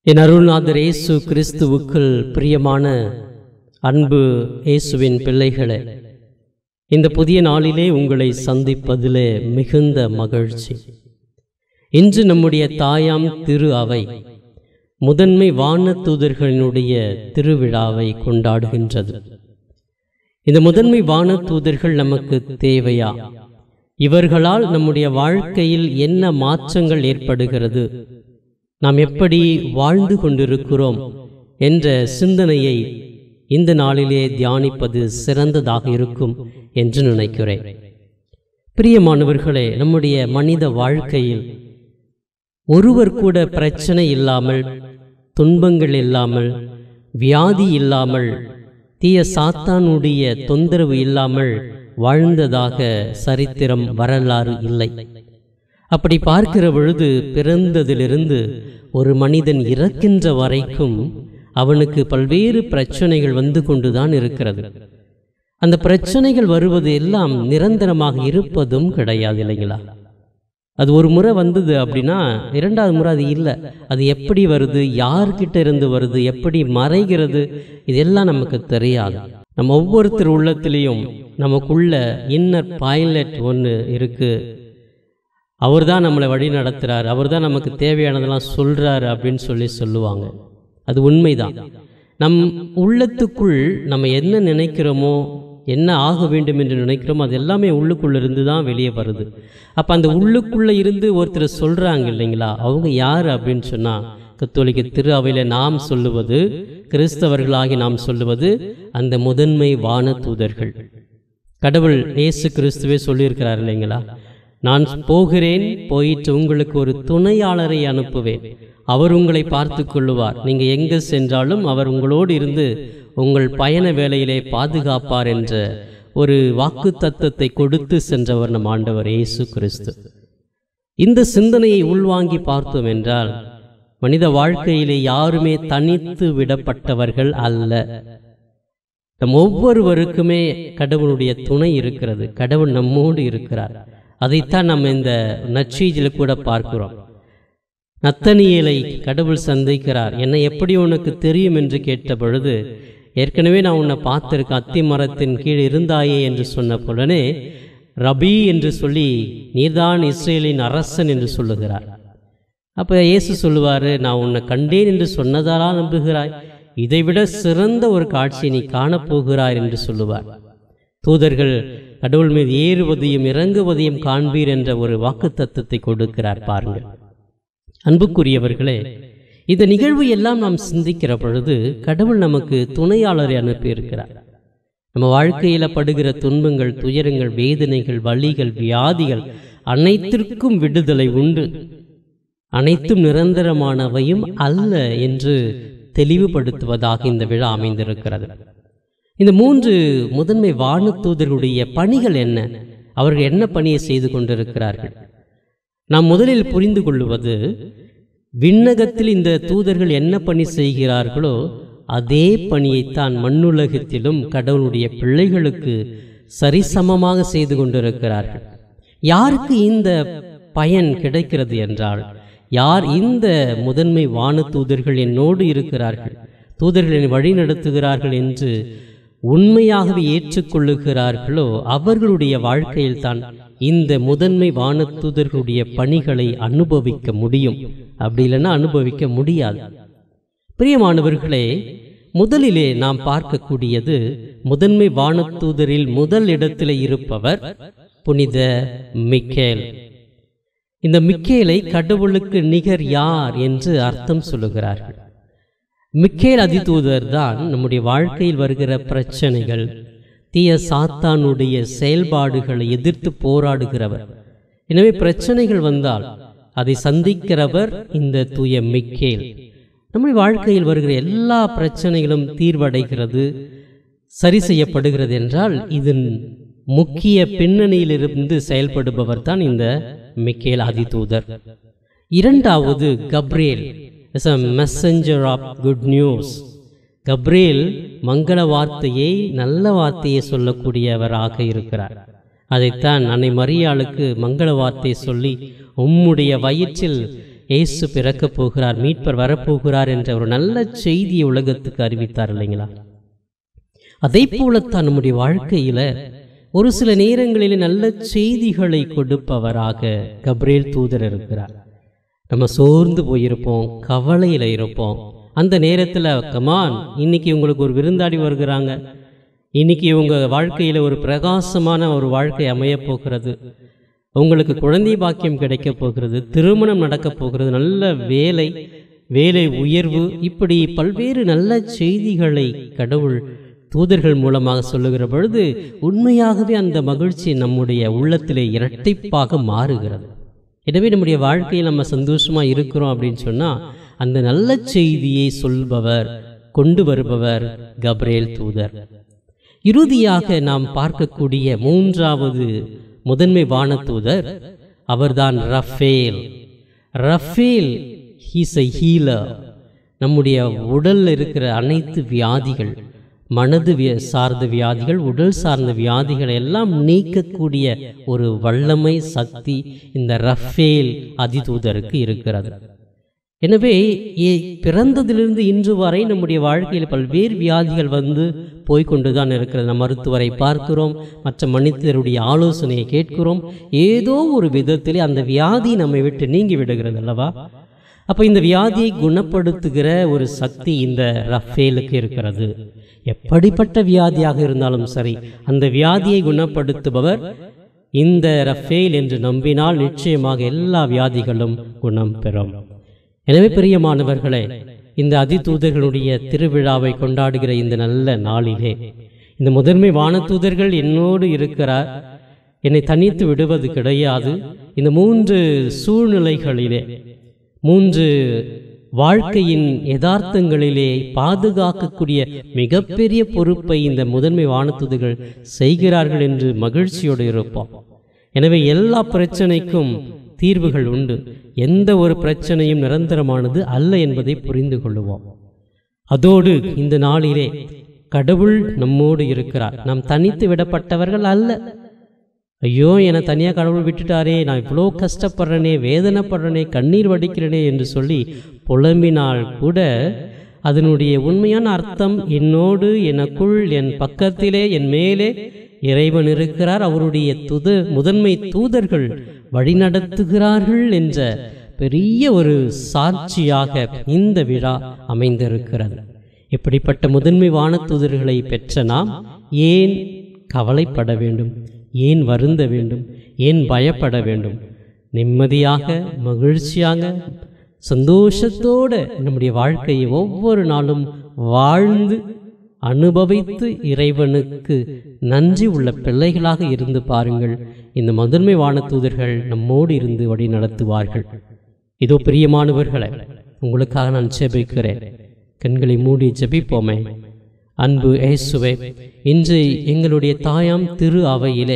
என் அருள்நாதர் இயேசு கிறிஸ்துவுக்குள் பிரியமான அன்பு இயேசுவின் பிள்ளைகளே இந்த புதிய நாளிலே உங்களை சந்திப்பதிலே மிகுந்த மகிழ்ச்சி இன்று நம்முடைய தாயாம் திரு அவை முதன்மை வானதூதர்களினுடைய திருவிழாவை கொண்டாடுகின்றது இந்த முதன்மை வானதூதர்கள் நமக்கு தேவையா இவர்களால் நம்முடைய வாழ்க்கையில் என்ன மாற்றங்கள் ஏற்படுகிறது நாம் எப்படி வாழ்ந்து கொண்டிருக்கிறோம் என்ற சிந்தனையை இந்த நாளிலே தியானிப்பது சிறந்ததாக இருக்கும் என்று நினைக்கிறேன் பிரியமானவர்களே நம்முடைய மனித வாழ்க்கையில் ஒருவர் கூட பிரச்சனை இல்லாமல் துன்பங்கள் இல்லாமல் வியாதி இல்லாமல் தீய சாத்தானுடைய தொந்தரவு இல்லாமல் வாழ்ந்ததாக சரித்திரம் வரலாறு இல்லை அப்படி பார்க்கிற பொழுது பிறந்ததிலிருந்து ஒரு மனிதன் இறக்கின்ற வரைக்கும் அவனுக்கு பல்வேறு பிரச்சனைகள் வந்து கொண்டுதான் இருக்கிறது அந்த பிரச்சனைகள் வருவது எல்லாம் நிரந்தரமாக இருப்பதும் கிடையாது இல்லைங்களா அது ஒரு முறை வந்தது அப்படின்னா இரண்டாவது முறை அது இல்லை அது எப்படி வருது யார்கிட்ட இருந்து வருது எப்படி மறைகிறது இதெல்லாம் நமக்கு தெரியாது நம்ம ஒவ்வொருத்தர் உள்ளத்திலையும் நமக்குள்ள இன்னர் பைலட் ஒன்று இருக்குது அவர் தான் நம்மளை வழி நடத்துகிறார் அவர் தான் நமக்கு தேவையானதெல்லாம் சொல்கிறாரு அப்படின்னு சொல்லி சொல்லுவாங்க அது உண்மைதான் நம் உள்ளத்துக்குள் நம்ம என்ன நினைக்கிறோமோ என்ன ஆக வேண்டும் என்று நினைக்கிறோமோ அது எல்லாமே உள்ளுக்குள்ளே இருந்து தான் வெளியே வருது அப்போ அந்த உள்ளுக்குள்ளே இருந்து ஒருத்தர் சொல்கிறாங்க இல்லைங்களா அவங்க யார் அப்படின்னு சொன்னால் கத்தோலிக்க திரு அவையில் நாம் சொல்லுவது கிறிஸ்தவர்களாகி நாம் சொல்லுவது அந்த முதன்மை வான தூதர்கள் கடவுள் இயேசு கிறிஸ்துவே சொல்லியிருக்கிறார் இல்லைங்களா நான் போகிறேன் போயிட்டு உங்களுக்கு ஒரு துணையாளரை அனுப்புவேன் அவர் உங்களை பார்த்து கொள்ளுவார் நீங்கள் எங்கே சென்றாலும் அவர் உங்களோடு இருந்து உங்கள் பயண வேலையிலே பாதுகாப்பார் என்ற ஒரு வாக்கு தத்துவத்தை கொடுத்து சென்றவர் நம் ஆண்டவர் இயேசு கிறிஸ்து இந்த சிந்தனையை உள்வாங்கி பார்த்தோம் என்றால் மனித வாழ்க்கையிலே யாருமே தனித்து விடப்பட்டவர்கள் அல்ல நம் ஒவ்வொருவருக்குமே கடவுளுடைய துணை இருக்கிறது கடவுள் நம்மோடு இருக்கிறார் அதைத்தான் நம்ம இந்த நச்சீஜில் கூட பார்க்கிறோம் நத்தனியலை கடவுள் சந்திக்கிறார் என்னை எப்படி உனக்கு தெரியும் என்று கேட்ட பொழுது ஏற்கனவே நான் உன்னை பார்த்திருக்கேன் அத்தி மரத்தின் கீழ் இருந்தாயே என்று சொன்ன பொழுதே ரபி என்று சொல்லி நீர்தான் இஸ்ரேலின் அரசன் என்று சொல்லுகிறார் அப்போ இயேசு சொல்லுவார் நான் உன்னை கண்டேன் என்று சொன்னதாலா நம்புகிறாய் இதைவிட சிறந்த ஒரு காட்சியை நீ காணப்போகிறாய் என்று சொல்லுவார் தூதர்கள் கடவுள் மீது ஏறுவதையும் இறங்குவதையும் காண்பீர் என்ற ஒரு வாக்கு தத்துவத்தை கொடுக்கிறார் பாருங்கள் அன்புக்குரியவர்களே இந்த நிகழ்வு எல்லாம் நாம் சிந்திக்கிற பொழுது கடவுள் நமக்கு துணையாளரை அனுப்பியிருக்கிறார் நம்ம வாழ்க்கையில் படுகிற துன்பங்கள் துயரங்கள் வேதனைகள் வலிகள் வியாதிகள் அனைத்திற்கும் விடுதலை உண்டு அனைத்தும் நிரந்தரமானவையும் அல்ல என்று தெளிவுபடுத்துவதாக இந்த விழா அமைந்திருக்கிறது இந்த மூன்று முதன்மை வானத்தூதர்களுடைய பணிகள் என்ன அவர்கள் என்ன பணியை செய்து கொண்டிருக்கிறார்கள் நாம் முதலில் புரிந்து கொள்வது விண்ணகத்தில் இந்த தூதர்கள் என்ன பணி செய்கிறார்களோ அதே பணியைத்தான் மண்ணுலகத்திலும் கடவுளுடைய பிள்ளைகளுக்கு சரிசமமாக செய்து கொண்டிருக்கிறார்கள் யாருக்கு இந்த பயன் கிடைக்கிறது என்றால் யார் இந்த முதன்மை வான தூதர்கள் என்னோடு இருக்கிறார்கள் தூதர்களை வழி நடத்துகிறார்கள் என்று உண்மையாகவே ஏற்றுக்கொள்ளுகிறார்களோ அவர்களுடைய வாழ்க்கையில் தான் இந்த முதன்மை வானத்தூதர்களுடைய பணிகளை அனுபவிக்க முடியும் அப்படி இல்லைன்னா அனுபவிக்க முடியாது பிரியமானவர்களே முதலிலே நாம் பார்க்கக்கூடியது முதன்மை வானத்தூதரில் முதல் இடத்தில் இருப்பவர் புனித மிக்கேல் இந்த மிக்கேலை கடவுளுக்கு நிகர் யார் என்று அர்த்தம் சொல்லுகிறார்கள் மிக்கேல் அதிதூதர் தான் நம்முடைய வாழ்க்கையில் வருகிற பிரச்சனைகள் தீய சாத்தானுடைய செயல்பாடுகளை எதிர்த்து போராடுகிறவர் எனவே பிரச்சனைகள் வந்தால் அதை சந்திக்கிறவர் இந்த தூய மிக்கேல் நம்முடைய வாழ்க்கையில் வருகிற எல்லா பிரச்சனைகளும் தீர்வடைகிறது சரி செய்யப்படுகிறது என்றால் இதன் முக்கிய பின்னணியிலிருந்து செயல்படுபவர் தான் இந்த மிக்கேல் அதிதூதர் இரண்டாவது Gabriel is a messenger of good news Gabriel மங்கள வார்த்தையை நல்ல வார்த்தையை சொல்லக்கூடியவராக இருக்கிறார் அதைத்தான் அன்னை மரியாளுக்கு மங்கள வார்த்தை சொல்லி உம்முடைய வயிற்றில் இயேசு பிறக்கப் போகிறார் மீட்பர் வரப்போகிறார் என்ற ஒரு நல்ல செய்தியை உலகத்துக்கு அறிவித்தார் இல்லைங்களா அதே போலத்தான் நம்முடைய வாழ்க்கையில ஒரு சில நேரங்களில் நல்ல செய்திகளை கொடுப்பவராக கப்ரேல் தூதர் இருக்கிறார் நம்ம சோர்ந்து போயிருப்போம் கவலையில் இருப்போம் அந்த நேரத்தில் கமான் இன்னைக்கு உங்களுக்கு ஒரு விருந்தாடி வருகிறாங்க இன்னைக்கு உங்கள் வாழ்க்கையில் ஒரு பிரகாசமான ஒரு வாழ்க்கை அமையப் போகிறது உங்களுக்கு குழந்தை பாக்கியம் கிடைக்கப் போகிறது திருமணம் நடக்கப் போகிறது நல்ல வேலை வேலை உயர்வு இப்படி பல்வேறு நல்ல செய்திகளை கடவுள் தூதர்கள் மூலமாக சொல்லுகிற பொழுது உண்மையாகவே அந்த மகிழ்ச்சி நம்முடைய உள்ளத்திலே இரட்டிப்பாக மாறுகிறது எனவே நம்முடைய வாழ்க்கையில் நம்ம சந்தோஷமாக இருக்கிறோம் அப்படின்னு சொன்னால் அந்த நல்ல செய்தியை சொல்பவர் கொண்டு வருபவர் கப்ரேல் தூதர் இறுதியாக நாம் பார்க்கக்கூடிய மூன்றாவது முதன்மை வானதூதர் அவர்தான் Raphael Raphael he's a healer நம்முடைய உடலில் இருக்கிற அனைத்து வியாதிகள் மனது விய சார்ந்த வியாதிகள் உடல் சார்ந்த வியாதிகளை எல்லாம் நீக்கக்கூடிய ஒரு வல்லமை சக்தி இந்த ரஃபேல் அதிதூதருக்கு இருக்கிறது எனவே ஏ- பிறந்ததிலிருந்து இன்று வரை நம்முடைய வாழ்க்கையில் பல்வேறு வியாதிகள் வந்து போய்கொண்டுதான் இருக்கிறது நம் மருத்துவரை பார்க்கிறோம் மற்ற மனிதருடைய ஆலோசனையை கேட்கிறோம் ஏதோ ஒரு விதத்திலே அந்த வியாதி நம்மை விட்டு நீங்கி விடுகிறது அல்லவா அப்போ இந்த வியாதியை குணப்படுத்துகிற ஒரு சக்தி இந்த ரஃபேலுக்கு இருக்கிறது எப்படிப்பட்ட வியாதியாக இருந்தாலும் சரி அந்த வியாதியை குணப்படுத்துபவர் இந்த ரஃபேல் என்று நம்பினால் நிச்சயமாக எல்லா வியாதிகளும் குணம் பெறும் எனவே பிரியமானவர்களே இந்த அதிதூதர்களுடைய திருவிழாவை கொண்டாடுகிற இந்த நல்ல நாளிலே இந்த முதன்மை வானதூதர்கள் என்னோடு இருக்கிறார் என்னை தனித்து விடுவது கிடையாது இந்த மூன்று சூழ்நிலைகளிலே மூன்று வாழ்க்கையின் யதார்த்தங்களிலே பாதுகாக்கக்கூடிய மிகப்பெரிய பொறுப்பை இந்த முதன்மை வானதூதர்கள் செய்கிறார்கள் என்று மகிழ்ச்சியோடு இருப்போம் எனவே எல்லா பிரச்சனைக்கும் தீர்வுகள் உண்டு எந்த ஒரு பிரச்சனையும் நிரந்தரமானது அல்ல என்பதை புரிந்து கொள்ளுவோம் அதோடு இந்த நாளிலே கடவுள் நம்மோடு இருக்கிறார் நாம் தனித்து விடப்பட்டவர்கள் அல்ல ஐயோ என்னை தனியாக கடவுள் விட்டுட்டாரே நான் இவ்வளோ கஷ்டப்படுறேனே வேதனைப்படுறேனே கண்ணீர் வடிக்கிறேனே என்று சொல்லி புலம்பினால் கூட அதனுடைய உண்மையான அர்த்தம் என்னோடு எனக்குள் என் பக்கத்திலே என் மேலே இறைவன் இருக்கிறார் அவருடைய துத முதன்மை தூதர்கள் வழிநடத்துகிறார்கள் என்ற பெரிய ஒரு சாட்சியாக இந்த விழா அமைந்திருக்கிறது இப்படிப்பட்ட முதன்மை வானதூதர்களை பெற்ற நாம் ஏன் கவலைப்பட வேண்டும் ஏன் வருந்த வேண்டும் ஏன் பயப்பட வேண்டும் நிம்மதியாக மகிழ்ச்சியாக சந்தோஷத்தோடு நம்முடைய வாழ்க்கையை ஒவ்வொரு நாளும் வாழ்ந்து அனுபவித்து இறைவனுக்கு நன்றி உள்ள பிள்ளைகளாக இருந்து பாருங்கள் இந்த முதன்மை வானதூதர்கள் நம்மோடு இருந்து வழி நடத்துவார்கள் இதோ பிரியமானவர்களே உங்களுக்காக நான் ஜெபிக்கிறேன் கண்களை மூடி ஜெபிப்போமே அன்பு இயேசுவே இன்று எங்களுடைய தாயாம் திரு அவையிலே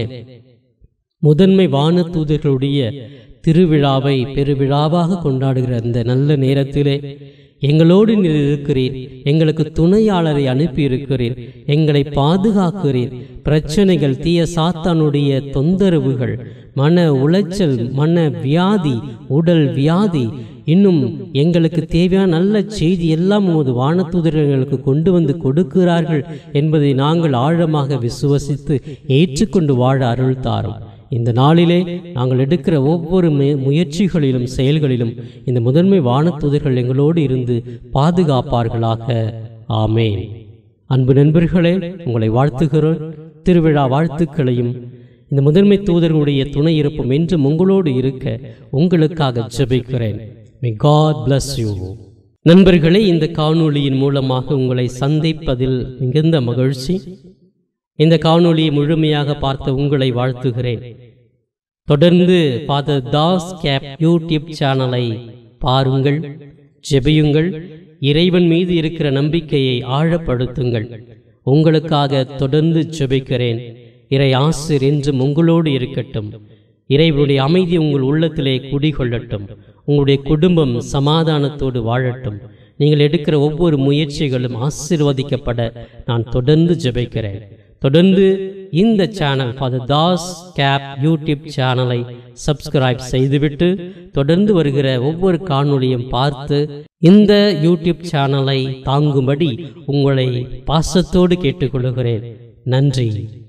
முதன்மை வானதூதர்களுடைய திருவிழாவை பெருவிழாவாக கொண்டாடுகிற அந்த நல்ல நேரத்திலே எங்களோடு நீர் இருக்கிறீர் எங்களுக்கு துணையாளரை அனுப்பி இருக்கிறீர் எங்களை பாதுகாக்கிறீர் பிரச்சனைகள் தீய சாத்தானுடைய தொந்தரவுகள் மன உளைச்சல் மன வியாதி உடல் வியாதி இன்னும் எங்களுக்கு தேவையான நல்ல செய்தி எல்லாம் உமது வானதூதர்கள் எங்களுக்கு கொண்டு வந்து கொடுக்கிறார்கள் என்பதை நாங்கள் ஆழமாக விசுவசித்து ஏற்றுக்கொண்டு வாழ அருள் தாரும் இந்த நாளிலே நாங்கள் எடுக்கிற ஒவ்வொரு மு- முயற்சிகளிலும் செயல்களிலும் இந்த முதன்மை வானதூதர்கள் எங்களோடு இருந்து பாதுகாப்பார்களாக ஆமேன் அன்பு நண்பர்களே உங்களை வாழ்த்துகிறோம் திருவிழா வாழ்த்துக்களையும் இந்த முதன்மை தூதர்களுடைய துணை இருப்பும் என்றும் உங்களோடு இருக்க உங்களுக்காக ஜெபிக்கிறேன் மே காட் bless யூ நண்பர்களே இந்த காணொளியின் மூலமாக உங்களை சந்திப்பதில் மிகுந்த மகிழ்ச்சி இந்த காணொளியை முழுமையாக பார்த்த உங்களை வாழ்த்துகிறேன் தொடர்ந்து ஃபாதர் தாஸ் கேப் யூடியூப் சேனலை பாருங்கள் ஜெபியுங்கள் இறைவன் மீது இருக்கிற நம்பிக்கையை ஆழப்படுத்துங்கள் உங்களுக்காக தொடர்ந்து ஜெபிக்கிறேன் இறை ஆசிர் என்றும் உங்களோடு இருக்கட்டும் இறைவனுடைய அமைதி உங்கள் உள்ளத்திலே குடிகொள்ளட்டும் உங்களுடைய குடும்பம் சமாதானத்தோடு வாழட்டும் நீங்கள் எடுக்கிற ஒவ்வொரு முயற்சிகளும் ஆசீர்வதிக்கப்பட நான் தொடர்ந்து ஜெபிக்கிறேன் தொடர்ந்து இந்த சேனல் ஃபாதர் தாஸ் கேப் யூடியூப் சேனலை சப்ஸ்கிரைப் செய்துவிட்டு தொடர்ந்து வருகிற ஒவ்வொரு காணொளியும் பார்த்து இந்த யூடியூப் சேனலை தாங்கும்படி உங்களை பாசத்தோடு கேட்டுக்கொள்கிறேன் நன்றி